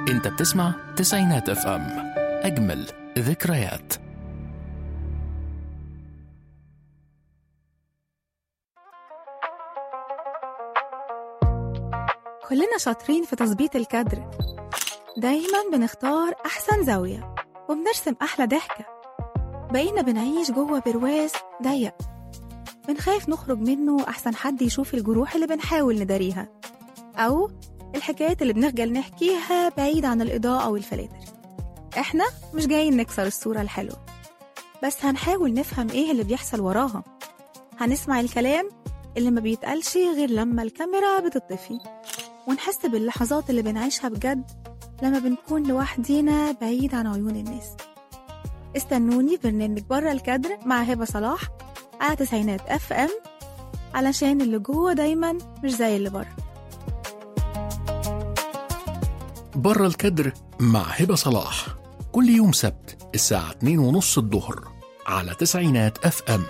انت بتسمع تسعينات اف ام اجمل ذكريات كلنا شاطرين في تظبيط الكادر دايما بنختار أحسن زاوية وبنرسم أحلى ضحكة بقينا بنعيش جوه برواز ضيق بنخاف نخرج منه أحسن حد يشوف الجروح اللي بنحاول نداريها أو الحكايات اللي بنخجل نحكيها بعيد عن الإضاءة والفلاتر إحنا مش جايين نكسر الصورة الحلوة بس هنحاول نفهم إيه اللي بيحصل وراها هنسمع الكلام اللي ما بيتقالش غير لما الكاميرا بتطفي ونحس باللحظات اللي بنعيشها بجد لما بنكون لوحدينا بعيد عن عيون الناس استنوني في برنامج بره الكادر مع هبة صلاح على تسعينات اف ام علشان اللي جوه دايما مش زي اللي بره بره الكدر مع هبة صلاح كل يوم سبت الساعة 2 ونص الظهر على تسعينات اف ام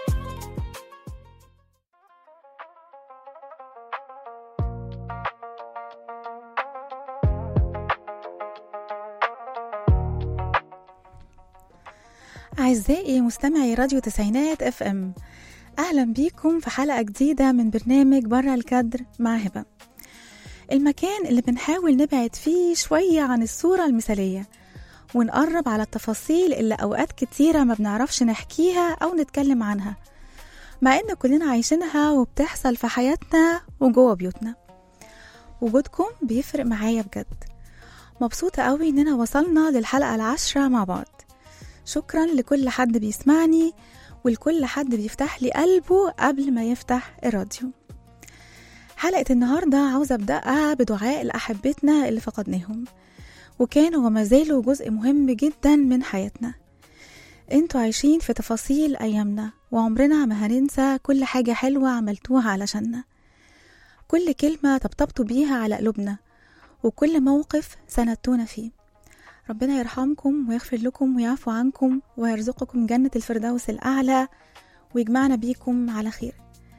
أعزائي مستمعي راديو تسعينات اف ام أهلا بيكم في حلقة جديدة من برنامج برا الكادر مع هبة المكان اللي بنحاول نبعد فيه شوية عن الصورة المثالية ونقرب على التفاصيل اللي أوقات كتيرة ما بنعرفش نحكيها أو نتكلم عنها مع إن كلنا عايشينها وبتحصل في حياتنا وجوه بيوتنا وجودكم بيفرق معايا بجد مبسوطة قوي إننا وصلنا للحلقة العاشرة مع بعض شكرا لكل حد بيسمعني ولكل حد بيفتح لي قلبه قبل ما يفتح الراديو حلقة النهاردة عاوزة أبدأها بدعاء لأحبتنا اللي فقدناهم وكانوا وما زالوا جزء مهم جدا من حياتنا انتوا عايشين في تفاصيل أيامنا وعمرنا ما هننسى كل حاجة حلوة عملتوها علشاننا كل كلمة طبطبتوا بيها على قلوبنا وكل موقف سندتونا فيه ربنا يرحمكم ويغفر لكم ويعفو عنكم ويرزقكم جنة الفردوس الأعلى ويجمعنا بيكم على خير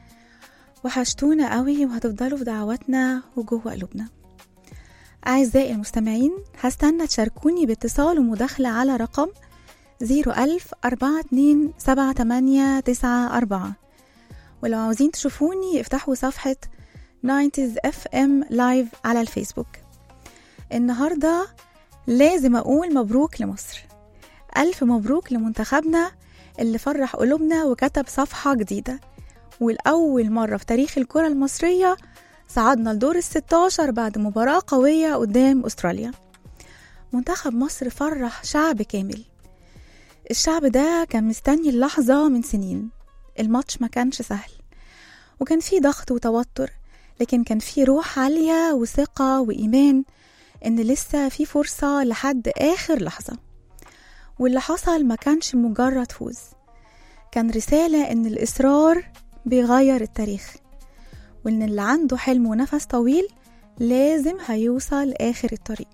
وحشتونا قوي وهتفضلوا في دعواتنا وجوه قلوبنا أعزائي المستمعين هستنى تشاركوني باتصال ومداخلة على رقم زيرو ألف أربعة اتنين سبعة تمانية تسعة أربعة ولو عاوزين تشوفوني افتحوا صفحة 90s FM لايف على الفيسبوك النهارده لازم أقول مبروك لمصر ألف مبروك لمنتخبنا اللي فرح قلوبنا وكتب صفحة جديدة والأول مرة في تاريخ الكرة المصرية صعدنا لدور الستاشر بعد مباراة قوية قدام أستراليا منتخب مصر فرح شعب كامل الشعب ده كان مستني اللحظة من سنين الماتش ما كانش سهل وكان فيه ضغط وتوتر لكن كان فيه روح عالية وثقة وإيمان إن لسه في فرصة لحد آخر لحظة واللي حصل ما كانش مجرد فوز كان رسالة إن الإصرار بيغير التاريخ وإن اللي عنده حلم ونفس طويل لازم هيوصل آخر الطريق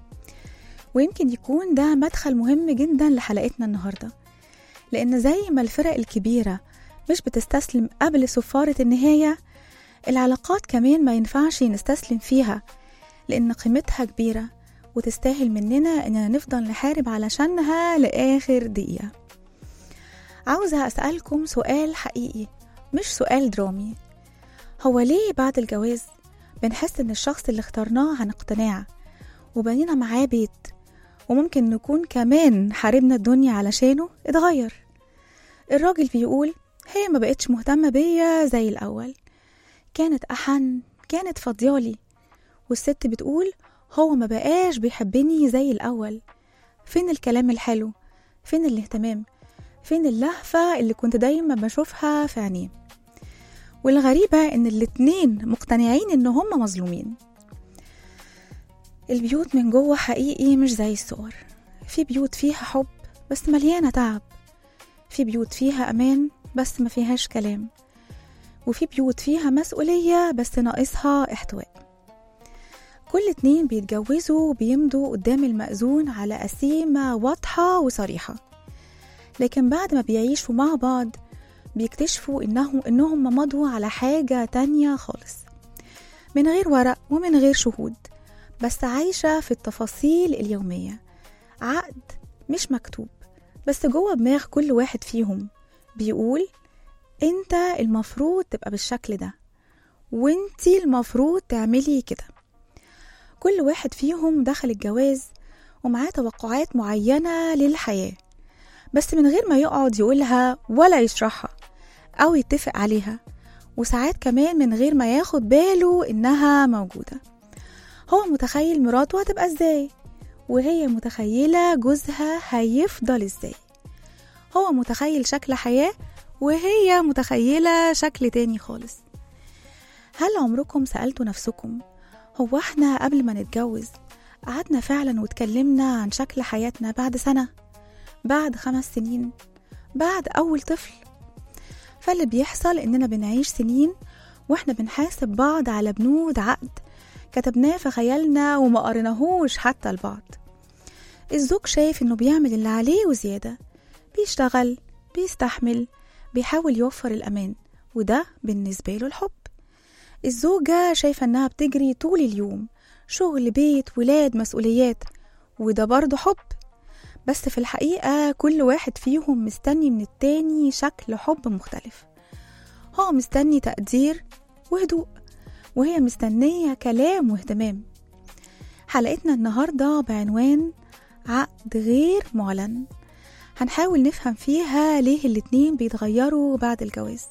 ويمكن يكون ده مدخل مهم جدا لحلقتنا النهاردة لأن زي ما الفرق الكبيرة مش بتستسلم قبل صفارة النهاية العلاقات كمان ما ينفعش نستسلم فيها لأن قيمتها كبيرة وتستاهل مننا إننا نفضل نحارب علشانها لآخر دقيقة عاوزة أسألكم سؤال حقيقي مش سؤال درامي هو ليه بعد الجواز بنحس إن الشخص اللي اخترناه عن اقتناع وبنينا معاه بيت وممكن نكون كمان حاربنا الدنيا علشانه اتغير الراجل بيقول هي ما بقتش مهتمة بيا زي الأول كانت أحن كانت فاضيالي والست بتقول هو ما بقاش بيحبني زي الأول فين الكلام الحلو فين الاهتمام فين اللهفة اللي كنت دايما بشوفها في عينيه والغريبة إن الاتنين مقتنعين إن هما مظلومين البيوت من جوه حقيقي مش زي الصور في بيوت فيها حب بس مليانة تعب في بيوت فيها أمان بس ما فيهاش كلام وفي بيوت فيها مسؤولية بس ناقصها احتواء كل اتنين بيتجوزوا وبيمضوا قدام المأذون على قسيمة واضحة وصريحة لكن بعد ما بيعيشوا مع بعض بيكتشفوا إنه إنهم مضوا على حاجة تانية خالص من غير ورق ومن غير شهود بس عايشة في التفاصيل اليومية عقد مش مكتوب بس جوه دماغ كل واحد فيهم بيقول انت المفروض تبقى بالشكل ده وانتي المفروض تعملي كده كل واحد فيهم دخل الجواز ومعاه توقعات معينة للحياة بس من غير ما يقعد يقولها ولا يشرحها أو يتفق عليها وساعات كمان من غير ما ياخد باله إنها موجودة هو متخيل مراته هتبقى ازاي وهي متخيلة جوزها هيفضل ازاي هو متخيل شكل حياة وهي متخيلة شكل تاني خالص هل عمركم سألتوا نفسكم هو احنا قبل ما نتجوز قعدنا فعلا واتكلمنا عن شكل حياتنا بعد سنة بعد خمس سنين بعد أول طفل فاللي بيحصل إننا بنعيش سنين وإحنا بنحاسب بعض على بنود عقد كتبناه في خيالنا وما قريناهوش حتى لبعض الزوج شايف إنه بيعمل اللي عليه وزيادة بيشتغل بيستحمل بيحاول يوفر الأمان وده بالنسبة له الحب الزوجة شايفة إنها بتجري طول اليوم شغل بيت ولاد مسؤوليات وده برضه حب بس في الحقيقة كل واحد فيهم مستني من التاني شكل حب مختلف هو مستني تقدير وهدوء وهي مستنية كلام واهتمام حلقتنا النهاردة بعنوان عقد غير معلن هنحاول نفهم فيها ليه الاتنين بيتغيروا بعد الجواز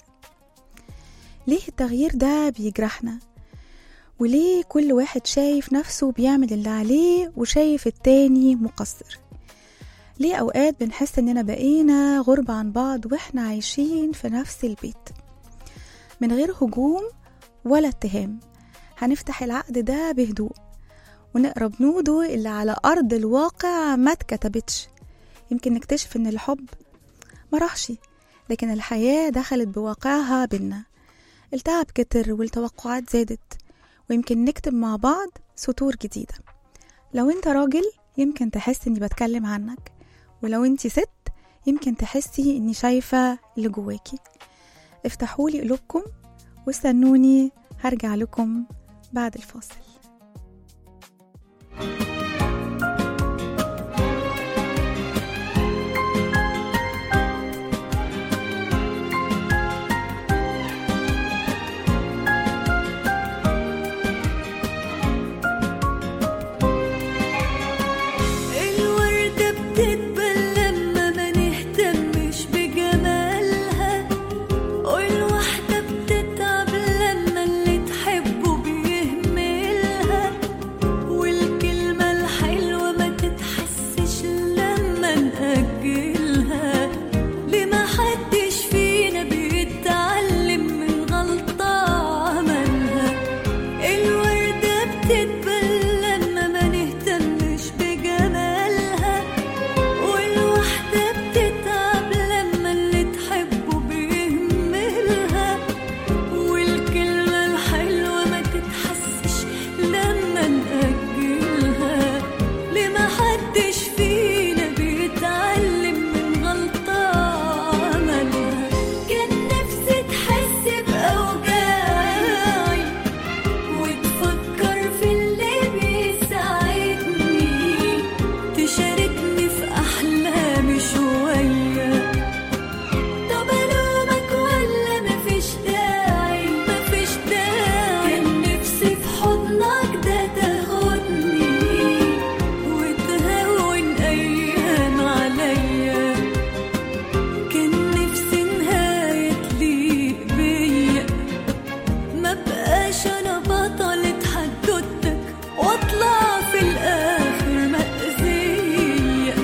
ليه التغيير ده بيجرحنا وليه كل واحد شايف نفسه بيعمل اللي عليه وشايف التاني مقصر ليه أوقات بنحس إننا بقينا غربة عن بعض وإحنا عايشين في نفس البيت من غير هجوم ولا اتهام هنفتح العقد ده بهدوء ونقرا بنوده اللي على أرض الواقع ما اتكتبتش يمكن نكتشف إن الحب مراحش لكن الحياة دخلت بواقعها بينا التعب كتر والتوقعات زادت ويمكن نكتب مع بعض سطور جديدة لو انت راجل يمكن تحس اني بتكلم عنك ولو انت ست يمكن تحسي اني شايفة اللي جواكي افتحولي قلوبكم واستنوني هرجع لكم بعد الفاصل الوردة بتدبل لما ما نهتمش بجمالها والواحدة بتتعب لما اللي تحبه بيهملها والكلمة الحلوة ما تتحسش لما نأجلها ليه ما حدش فينا بيتعلم من غلطة عملها الوردة بتدبل لما ما نهتمش بجمالها والواحدة بتتعب لما اللي تحبه بيهملها والكلمة الحلوة ما تتحسش لما نأجلها ليه ما حدش فينا بيتعلم من غلطة عملها كان نفسي تحس بأوجاعي وتفكر في اللي بيساعدني تشاركني في أحلامي شوية طب ألومك ولا مفيش داعي مفيش داعي كان نفسي في حضنك ده تاخدني وتهون أيام عليا كان نفسي نهاية تليق بيا ما بقاش انا بطلة حدوتك واطلع في الاخر مأذية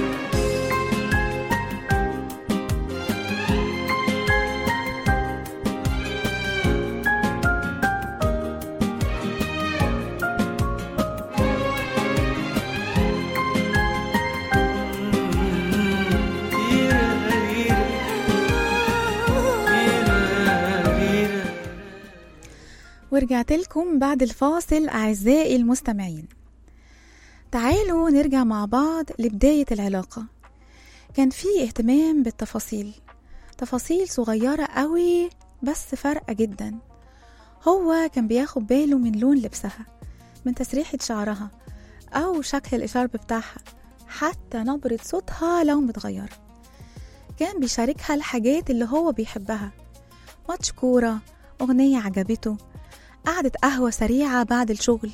ورجعت لكم بعد الفاصل أعزائي المستمعين تعالوا نرجع مع بعض لبداية العلاقة كان في اهتمام بالتفاصيل تفاصيل صغيرة قوي بس فارقة جدا هو كان بياخد باله من لون لبسها من تسريحة شعرها أو شكل الإشارب بتاعها حتى نبرة صوتها لو متغيرة كان بيشاركها الحاجات اللي هو بيحبها ماتش كورة أغنية عجبته قعدة قهوة سريعة بعد الشغل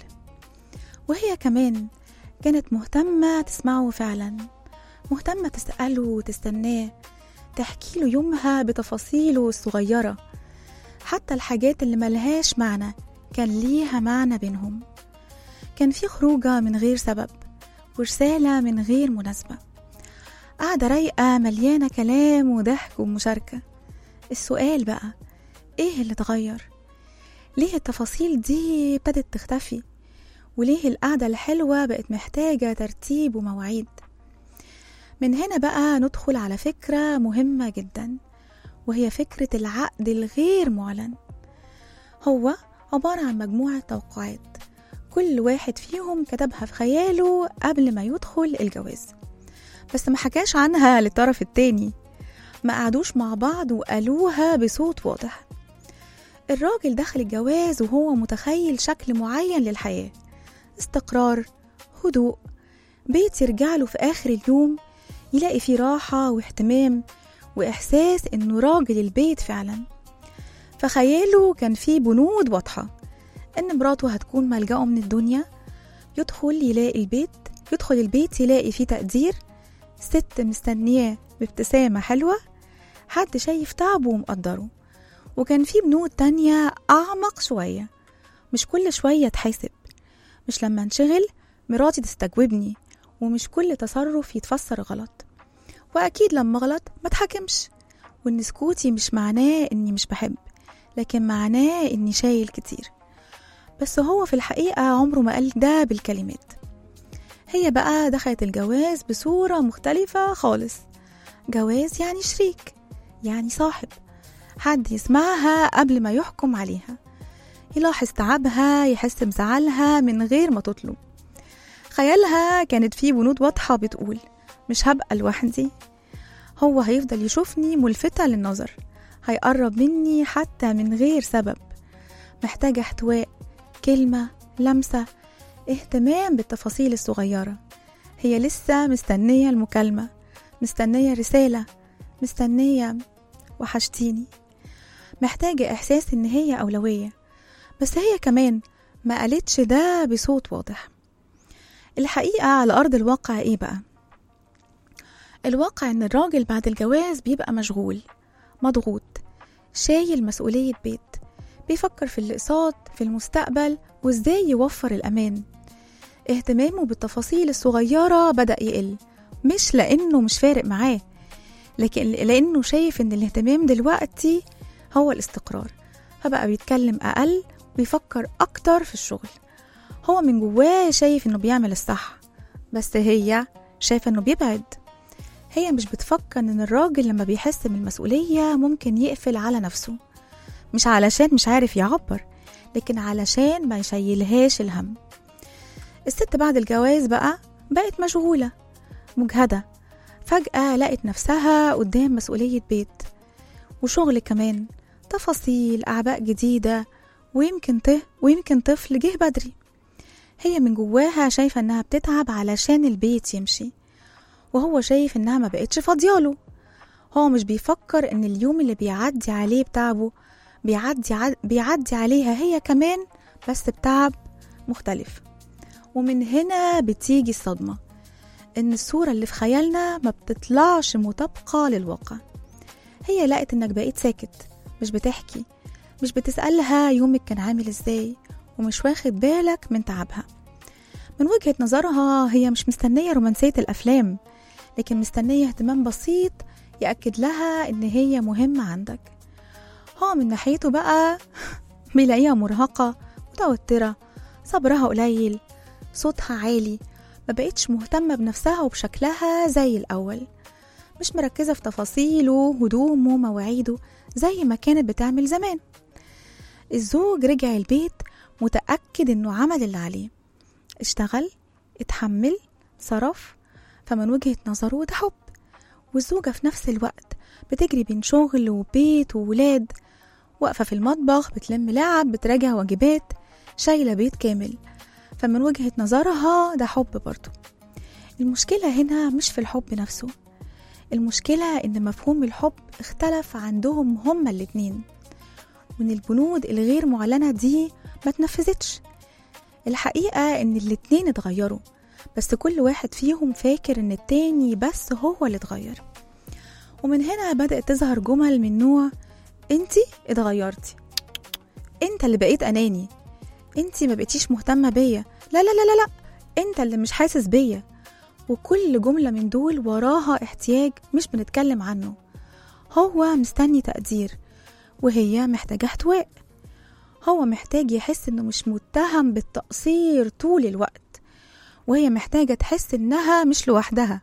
وهي كمان كانت مهتمة تسمعه فعلا مهتمة تسأله وتستناه تحكي له يومها بتفاصيله الصغيرة حتى الحاجات اللي ملهاش معنى كان ليها معنى بينهم كان في خروجة من غير سبب ورسالة من غير مناسبة قاعدة رايقة مليانة كلام وضحك ومشاركة السؤال بقى ايه اللي اتغير ليه التفاصيل دي ابتدت تختفي وليه القعدة الحلوة بقت محتاجة ترتيب ومواعيد من هنا بقى ندخل على فكرة مهمة جدا وهي فكرة العقد الغير معلن هو عبارة عن مجموعة توقعات كل واحد فيهم كتبها في خياله قبل ما يدخل الجواز بس ما حكاش عنها للطرف التاني ما قعدوش مع بعض وقالوها بصوت واضح الراجل دخل الجواز وهو متخيل شكل معين للحياة استقرار هدوء بيت يرجع له في آخر اليوم يلاقي فيه راحة واهتمام وإحساس إنه راجل البيت فعلا فخياله كان فيه بنود واضحة إن مراته هتكون ملجأه من الدنيا يدخل يلاقي البيت يدخل البيت يلاقي فيه تقدير ست مستنياه بابتسامة حلوة حد شايف تعبه ومقدره وكان في بنود تانية أعمق شوية مش كل شوية تحاسب مش لما انشغل مراتي تستجوبني ومش كل تصرف يتفسر غلط وأكيد لما غلط ما تحكمش وإن سكوتي مش معناه إني مش بحب لكن معناه إني شايل كتير بس هو في الحقيقة عمره ما قال ده بالكلمات هي بقى دخلت الجواز بصورة مختلفة خالص جواز يعني شريك يعني صاحب حد يسمعها قبل ما يحكم عليها يلاحظ تعبها يحس بزعلها من غير ما تطلب خيالها كانت فيه بنود واضحة بتقول مش هبقى لوحدي هو هيفضل يشوفني ملفتة للنظر هيقرب مني حتى من غير سبب محتاجة احتواء كلمة لمسة اهتمام بالتفاصيل الصغيرة هي لسه مستنية المكالمة مستنية رسالة مستنية وحشتيني محتاجة إحساس إن هي أولوية بس هي كمان ما قالتش ده بصوت واضح الحقيقة على أرض الواقع إيه بقى؟ الواقع إن الراجل بعد الجواز بيبقى مشغول مضغوط شايل مسؤولية بيت بيفكر في الأقساط في المستقبل وإزاي يوفر الأمان اهتمامه بالتفاصيل الصغيرة بدأ يقل مش لأنه مش فارق معاه لكن لأنه شايف إن الاهتمام دلوقتي هو الاستقرار فبقى بيتكلم أقل ويفكر أكتر في الشغل هو من جواه شايف إنه بيعمل الصح بس هي شايفة إنه بيبعد هي مش بتفكر إن الراجل لما بيحس بالمسؤولية ممكن يقفل على نفسه مش علشان مش عارف يعبر لكن علشان ما يشيلهاش الهم الست بعد الجواز بقى بقت مشغولة مجهدة فجأة لقت نفسها قدام مسؤولية بيت وشغل كمان تفاصيل أعباء جديدة ويمكن ته ويمكن طفل جه بدري هي من جواها شايفة إنها بتتعب علشان البيت يمشي وهو شايف إنها ما بقتش فاضياله هو مش بيفكر إن اليوم اللي بيعدي عليه بتعبه بيعدي ع... بيعدي عليها هي كمان بس بتعب مختلف ومن هنا بتيجي الصدمة إن الصورة اللي في خيالنا ما بتطلعش مطابقة للواقع هي لقت إنك بقيت ساكت مش بتحكي مش بتسألها يومك كان عامل إزاي ومش واخد بالك من تعبها من وجهة نظرها هي مش مستنية رومانسية الأفلام لكن مستنية اهتمام بسيط يأكد لها إن هي مهمة عندك هو من ناحيته بقى بيلاقيها مرهقة متوترة صبرها قليل صوتها عالي ما بقتش مهتمة بنفسها وبشكلها زي الأول مش مركزة في تفاصيله هدومه مواعيده زي ما كانت بتعمل زمان الزوج رجع البيت متأكد إنه عمل اللي عليه اشتغل اتحمل صرف فمن وجهة نظره ده حب والزوجة في نفس الوقت بتجري بين شغل وبيت وولاد واقفة في المطبخ بتلم لعب بتراجع واجبات شايلة بيت كامل فمن وجهة نظرها ده حب برضه المشكلة هنا مش في الحب نفسه المشكلة إن مفهوم الحب اختلف عندهم هما الاتنين وإن البنود الغير معلنة دي ما تنفذتش الحقيقة إن الاتنين اتغيروا بس كل واحد فيهم فاكر إن التاني بس هو اللي اتغير ومن هنا بدأت تظهر جمل من نوع انتي اتغيرتي انت اللي بقيت اناني انتي ما بقيتيش مهتمة بيا لا لا لا لا لا انت اللي مش حاسس بيا وكل جملة من دول وراها احتياج مش بنتكلم عنه هو مستني تقدير وهي محتاجة احتواء هو محتاج يحس انه مش متهم بالتقصير طول الوقت وهي محتاجة تحس انها مش لوحدها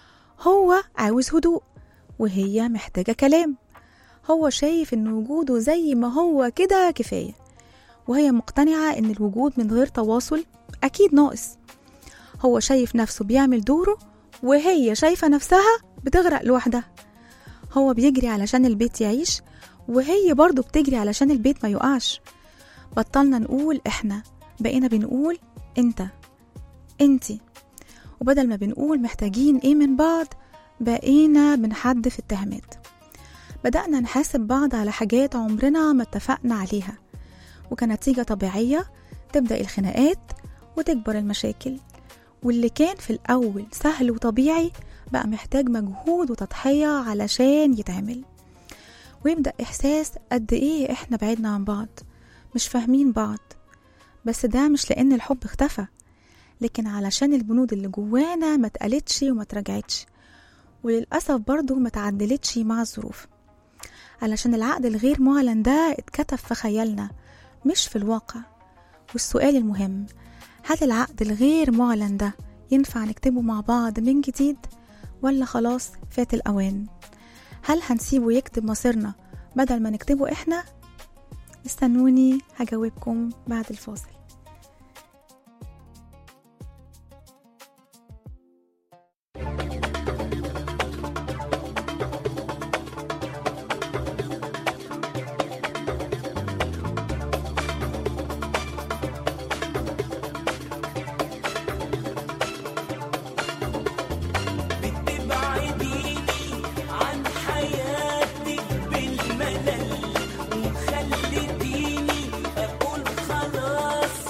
هو عاوز هدوء وهي محتاجة كلام هو شايف ان وجوده زي ما هو كده كفاية وهي مقتنعة ان الوجود من غير تواصل اكيد ناقص هو شايف نفسه بيعمل دوره وهي شايفة نفسها بتغرق لوحدها هو بيجري علشان البيت يعيش وهي برضه بتجري علشان البيت ما يقعش بطلنا نقول احنا بقينا بنقول انت انتي وبدل ما بنقول محتاجين ايه من بعض بقينا بنحدف اتهامات بدأنا نحاسب بعض على حاجات عمرنا ما اتفقنا عليها وكنتيجة طبيعية تبدأ الخناقات وتكبر المشاكل واللي كان في الأول سهل وطبيعي بقى محتاج مجهود وتضحية علشان يتعمل ويبدأ إحساس قد إيه إحنا بعدنا عن بعض مش فاهمين بعض بس ده مش لأن الحب اختفى لكن علشان البنود اللي جوانا ما اتقالتش وما اتراجعتش وللأسف برضه ما تعدلتش مع الظروف علشان العقد الغير معلن ده اتكتب في خيالنا مش في الواقع والسؤال المهم هل العقد الغير معلن ده ينفع نكتبه مع بعض من جديد ولا خلاص فات الأوان هل هنسيبه يكتب مصيرنا بدل ما نكتبه احنا استنوني هجاوبكم بعد الفاصل بتبعديني عن حياتك بالملل وخلتيني اقول خلاص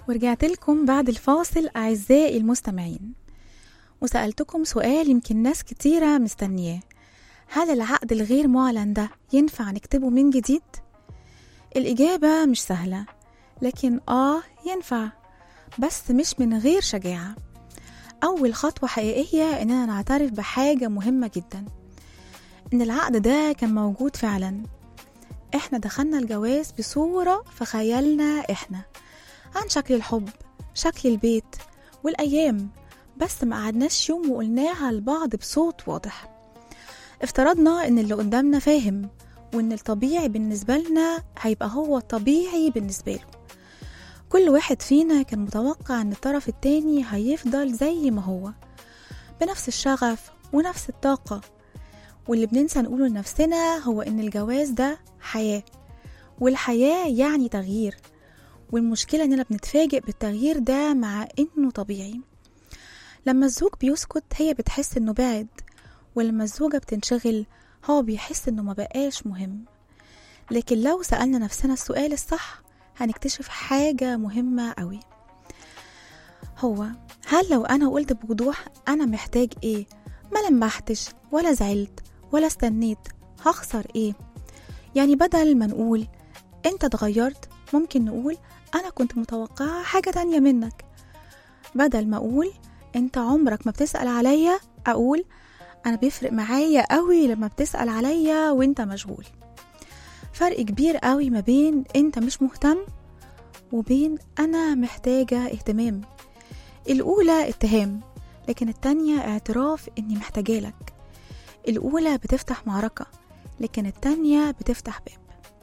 ورجعت لكم بعد الفاصل أعزائي المستمعين وسألتكم سؤال يمكن ناس كتيرة مستنياه هل العقد الغير معلن ده ينفع نكتبه من جديد؟ الإجابة مش سهلة لكن آه ينفع بس مش من غير شجاعة أول خطوة حقيقية إننا نعترف بحاجة مهمة جدا إن العقد ده كان موجود فعلا إحنا دخلنا الجواز بصورة في خيالنا إحنا عن شكل الحب شكل البيت والأيام بس ما قعدناش يوم وقلناها لبعض بصوت واضح افترضنا إن اللي قدامنا فاهم وإن الطبيعي بالنسبة لنا هيبقى هو الطبيعي بالنسبة له كل واحد فينا كان متوقع إن الطرف التاني هيفضل زي ما هو بنفس الشغف ونفس الطاقة واللي بننسى نقوله لنفسنا هو إن الجواز ده حياة والحياة يعني تغيير والمشكلة إننا بنتفاجئ بالتغيير ده مع إنه طبيعي لما الزوج بيسكت هي بتحس إنه بعد ولما الزوجة بتنشغل هو بيحس إنه ما بقاش مهم لكن لو سألنا نفسنا السؤال الصح هنكتشف حاجة مهمة قوي هو هل لو أنا قلت بوضوح أنا محتاج إيه ما لمحتش ولا زعلت ولا استنيت هخسر إيه يعني بدل ما نقول أنت اتغيرت ممكن نقول أنا كنت متوقعة حاجة تانية منك بدل ما أقول أنت عمرك ما بتسأل عليا أقول أنا بيفرق معايا قوي لما بتسأل عليا وأنت مشغول فرق كبير قوي ما بين أنت مش مهتم وبين أنا محتاجة اهتمام الأولى اتهام لكن التانية اعتراف إني محتاجالك الأولى بتفتح معركة لكن التانية بتفتح باب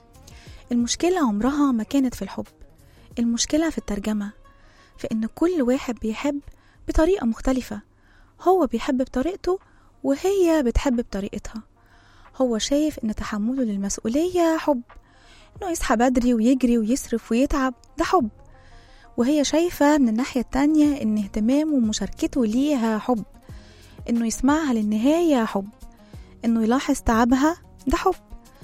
المشكلة عمرها ما كانت في الحب المشكلة في الترجمة في إن كل واحد بيحب بطريقة مختلفة هو بيحب بطريقته وهي بتحب بطريقتها هو شايف إن تحمله للمسؤولية حب إنه يصحى بدري ويجري ويصرف ويتعب ده حب وهي شايفة من الناحية التانية إن اهتمامه ومشاركته ليها حب إنه يسمعها للنهاية حب إنه يلاحظ تعبها ده حب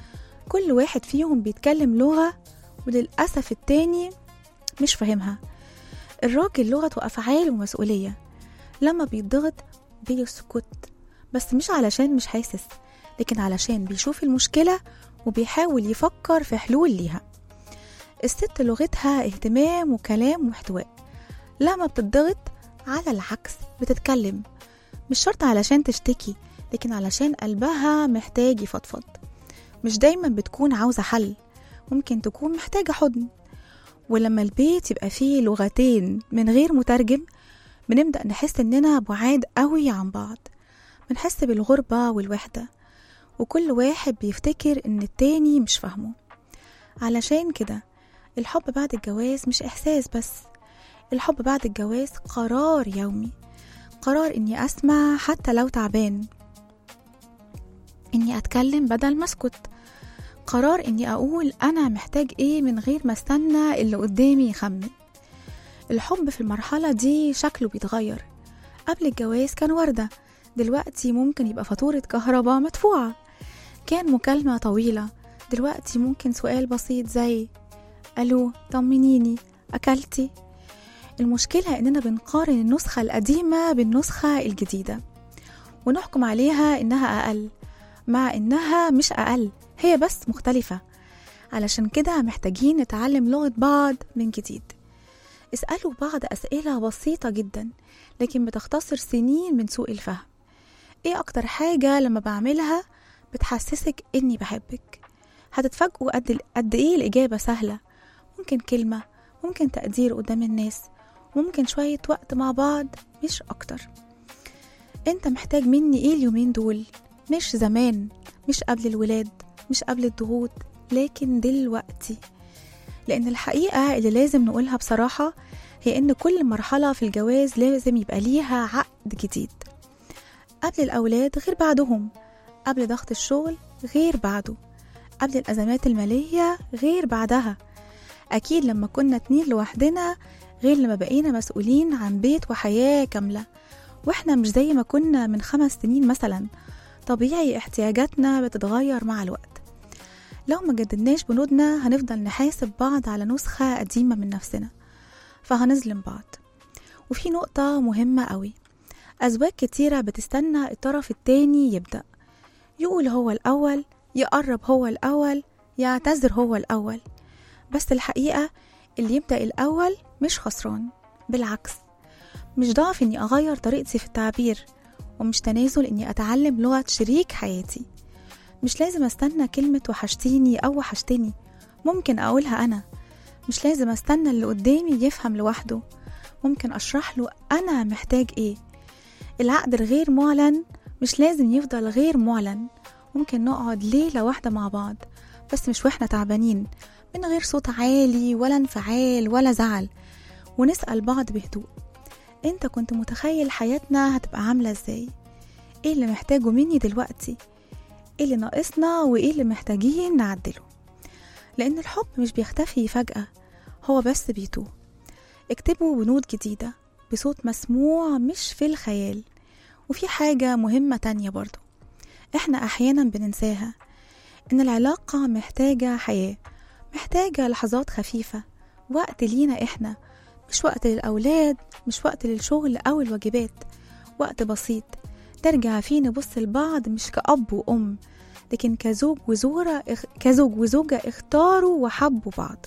كل واحد فيهم بيتكلم لغة وللأسف التاني مش فاهمها الراجل لغته أفعال ومسؤولية لما بيتضغط بيسكت بس مش علشان مش حاسس لكن علشان بيشوف المشكلة وبيحاول يفكر في حلول ليها الست لغتها اهتمام وكلام واحتواء لما بتضغط على العكس بتتكلم مش شرط علشان تشتكي لكن علشان قلبها محتاج يفضفض مش دايما بتكون عاوزة حل ممكن تكون محتاجة حضن ولما البيت يبقى فيه لغتين من غير مترجم بنبدأ نحس إننا بعاد قوي عن بعض بنحس بالغربة والوحدة وكل واحد بيفتكر إن التاني مش فاهمه علشان كده الحب بعد الجواز مش إحساس بس الحب بعد الجواز قرار يومي قرار إني أسمع حتى لو تعبان إني أتكلم بدل ما أسكت قرار إني أقول أنا محتاج إيه من غير ما استنى اللي قدامي يخمن الحب في المرحلة دي شكله بيتغير قبل الجواز كان وردة دلوقتي ممكن يبقى فاتورة كهرباء مدفوعة كان مكالمة طويلة دلوقتي ممكن سؤال بسيط زي ألو طمنيني أكلتي المشكلة إننا بنقارن النسخة القديمة بالنسخة الجديدة ونحكم عليها إنها أقل مع إنها مش أقل هي بس مختلفة علشان كده محتاجين نتعلم لغة بعض من جديد اسألوا بعض أسئلة بسيطة جدا لكن بتختصر سنين من سوء الفهم ايه أكتر حاجة لما بعملها بتحسسك إني بحبك هتتفاجئوا قد قد إيه الإجابة سهلة ممكن كلمة ممكن تقدير قدام الناس ممكن شوية وقت مع بعض مش أكتر أنت محتاج مني إيه اليومين دول مش زمان مش قبل الولاد مش قبل الضغوط لكن دلوقتي لأن الحقيقة اللي لازم نقولها بصراحة هي إن كل مرحلة في الجواز لازم يبقى ليها عقد جديد قبل الأولاد غير بعدهم قبل ضغط الشغل غير بعده قبل الأزمات المالية غير بعدها أكيد لما كنا اتنين لوحدنا غير لما بقينا مسؤولين عن بيت وحياة كاملة واحنا مش زي ما كنا من خمس سنين مثلا طبيعي احتياجاتنا بتتغير مع الوقت لو ما جددناش بنودنا هنفضل نحاسب بعض على نسخة قديمة من نفسنا فهنظلم بعض وفي نقطة مهمة قوي أزواج كتيرة بتستنى الطرف التاني يبدأ يقول هو الأول يقرب هو الأول يعتذر هو الأول بس الحقيقة اللي يبدأ الأول مش خسران بالعكس مش ضعف إني أغير طريقتي في التعبير ومش تنازل إني أتعلم لغة شريك حياتي مش لازم استنى كلمة وحشتيني أو وحشتني ممكن أقولها أنا مش لازم استنى اللي قدامي يفهم لوحده ممكن أشرح له أنا محتاج إيه العقد الغير معلن مش لازم يفضل غير معلن ممكن نقعد ليلة واحدة مع بعض بس مش واحنا تعبانين من غير صوت عالي ولا انفعال ولا زعل ونسأل بعض بهدوء انت كنت متخيل حياتنا هتبقى عاملة ازاي ايه اللي محتاجه مني دلوقتي ايه اللي ناقصنا وايه اللي محتاجين نعدله لان الحب مش بيختفي فجأة هو بس بيتوه اكتبوا بنود جديدة بصوت مسموع مش في الخيال وفي حاجة مهمة تانية برضو احنا احيانا بننساها ان العلاقة محتاجة حياة محتاجة لحظات خفيفة وقت لينا احنا مش وقت للأولاد مش وقت للشغل أو الواجبات وقت بسيط نرجع فيه نبص لبعض مش كأب وأم لكن كزوج وزورة اخ... كزوج وزوجة اختاروا وحبوا بعض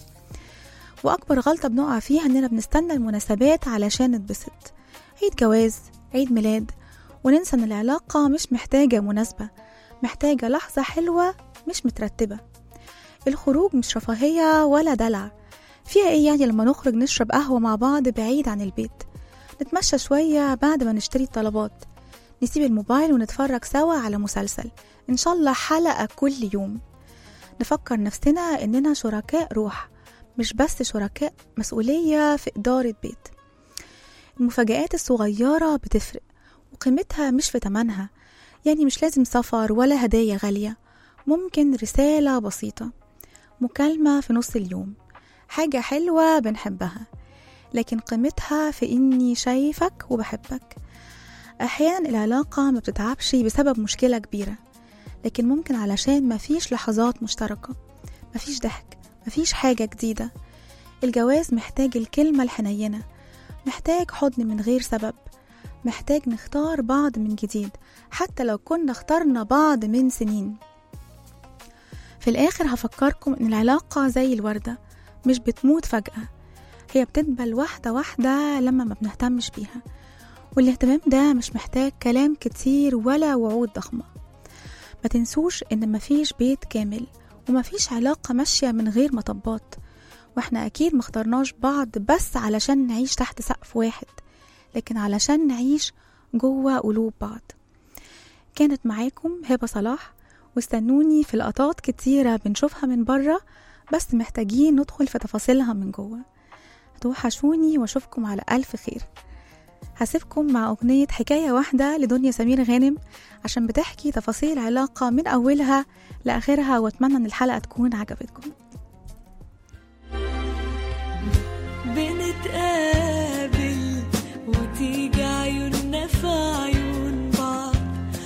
وأكبر غلطة بنقع فيها إننا بنستنى المناسبات علشان نتبسط عيد جواز عيد ميلاد وننسى إن العلاقة مش محتاجة مناسبة محتاجة لحظة حلوة مش مترتبة الخروج مش رفاهية ولا دلع فيها ايه يعني لما نخرج نشرب قهوة مع بعض بعيد عن البيت نتمشى شوية بعد ما نشتري الطلبات نسيب الموبايل ونتفرج سوا على مسلسل إن شاء الله حلقة كل يوم نفكر نفسنا إننا شركاء روح مش بس شركاء مسؤولية في إدارة بيت المفاجآت الصغيرة بتفرق وقيمتها مش في تمنها يعني مش لازم سفر ولا هدايا غالية ممكن رسالة بسيطة مكالمة في نص اليوم حاجة حلوة بنحبها لكن قيمتها في إني شايفك وبحبك أحيانا العلاقة ما بتتعبش بسبب مشكلة كبيرة لكن ممكن علشان مفيش لحظات مشتركة مفيش ضحك مفيش حاجة جديدة الجواز محتاج الكلمة الحنينة محتاج حضن من غير سبب محتاج نختار بعض من جديد حتى لو كنا اخترنا بعض من سنين في الآخر هفكركم إن العلاقة زي الوردة مش بتموت فجأة هي بتدبل واحدة واحدة لما ما بنهتمش بيها والاهتمام ده مش محتاج كلام كتير ولا وعود ضخمة ما تنسوش إن مفيش بيت كامل ومفيش علاقة ماشية من غير مطبات واحنا أكيد مختارناش بعض بس علشان نعيش تحت سقف واحد لكن علشان نعيش جوه قلوب بعض كانت معاكم هبة صلاح واستنوني في لقطات كتيرة بنشوفها من بره بس محتاجين ندخل في تفاصيلها من جوه هتوحشوني واشوفكم على ألف خير هسيبكم مع أغنية حكاية واحدة لدنيا سمير غانم عشان بتحكي تفاصيل علاقة من أولها لآخرها وأتمنى إن الحلقة تكون عجبتكم بنتقابل وتيجي عيوننا في عيون بعض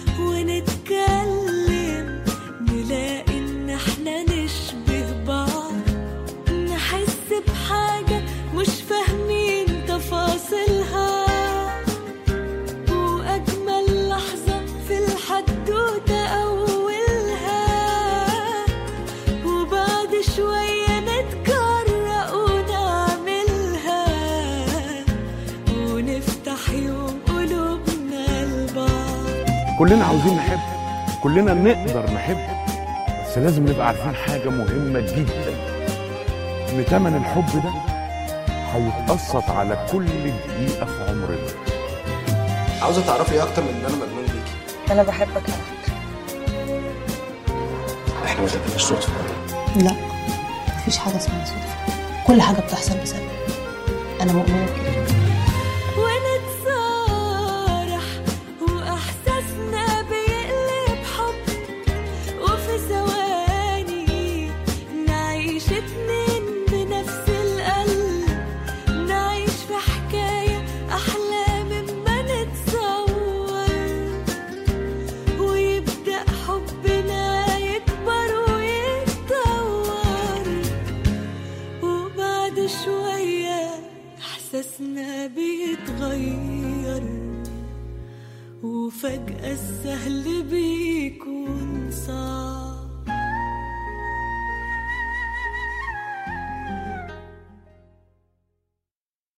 ونتكلم نلاقي ان احنا نشبه بعض نحس بحاجة مش فاهمين تفاصيلها وأجمل لحظة في الحدوتة أولها وبعد شوية نتجرأ ونعملها ونفتح يوم قلوبنا لبعض كلنا عاوزين نحب كلنا نقدر نحب بس لازم نبقى عارفين حاجة مهمة جدا إن تمن الحب ده هيتقسط على كل دقيقة في عمرنا عاوزه تعرفي ايه اكتر من ان انا مجنون بيكي انا بحبك على فكره احنا ما خدناش صدفه لا مفيش حاجه اسمها صدفه كل حاجه بتحصل بسبب انا مؤمنه بكده ونتصارح وإحساسنا بيقلب حب وفي ثواني نعيش اتنين بنفس القلب نعيش في حكاية أحلى مما نتصور ويبدأ حبنا يكبر ويتطور وبعد شوية إحساسنا صغير وفجأة السهل بيكون صعب